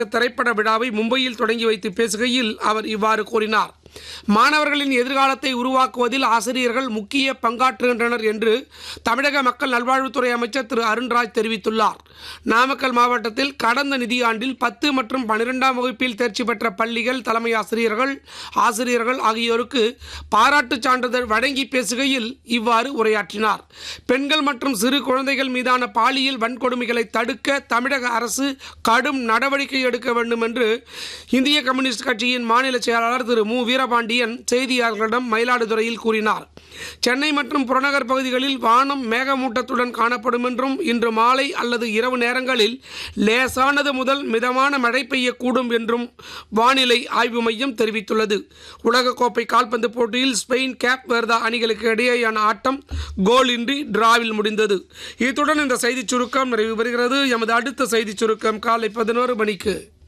திரைப்பட விழாவை மும்பையில் தொடங்கி வைத்து பேசுகையில் அவர் இவ்வாறு கூறினார் மாணவர்களின் எதிர்காலத்தை உருவாக்குவதில் ஆசிரியர்கள் முக்கிய பங்காற்றுகின்றனர் என்று தமிழக மக்கள் நல்வாழ்வுத்துறை அமைச்சர் திரு அருண்ராஜ் தெரிவித்துள்ளார் நாமக்கல் மாவட்டத்தில் கடந்த நிதியாண்டில் பத்து மற்றும் பன்னிரெண்டாம் வகுப்பில் தேர்ச்சி பெற்ற பள்ளிகள் தலைமை ஆசிரியர்கள் ஆசிரியர்கள் ஆகியோருக்கு பாராட்டுச் சான்றிதழ் வழங்கி பேசுகையில் இவ்வாறு உரையாற்றினார் பெண்கள் மற்றும் சிறு குழந்தைகள் மீதான பாலியல் வன்கொடுமைகளை தடுக்க தமிழக அரசு கடும் நடவடிக்கை எடுக்க வேண்டும் என்று இந்திய கம்யூனிஸ்ட் கட்சியின் மாநில செயலாளர் திரு மு வீரபாண்டியன் செய்தியாளர்களிடம் மயிலாடுதுறையில் கூறினார் சென்னை மற்றும் புறநகர் பகுதிகளில் வானம் மேகமூட்டத்துடன் காணப்படும் என்றும் இன்று மாலை அல்லது இரவு நேரங்களில் லேசானது முதல் மிதமான மழை பெய்யக்கூடும் என்றும் வானிலை ஆய்வு மையம் தெரிவித்துள்ளது உலகக்கோப்பை கால்பந்து போட்டியில் ஸ்பெயின் கேப் வெர்தா அணிகளுக்கு இடையேயான ஆட்டம் கோல் இன்றி டிராவில் முடிந்தது இத்துடன் இந்த செய்திச் சுருக்கம் நிறைவு பெறுகிறது எமது அடுத்த செய்திச் சுருக்கம் காலை பதினோரு மணிக்கு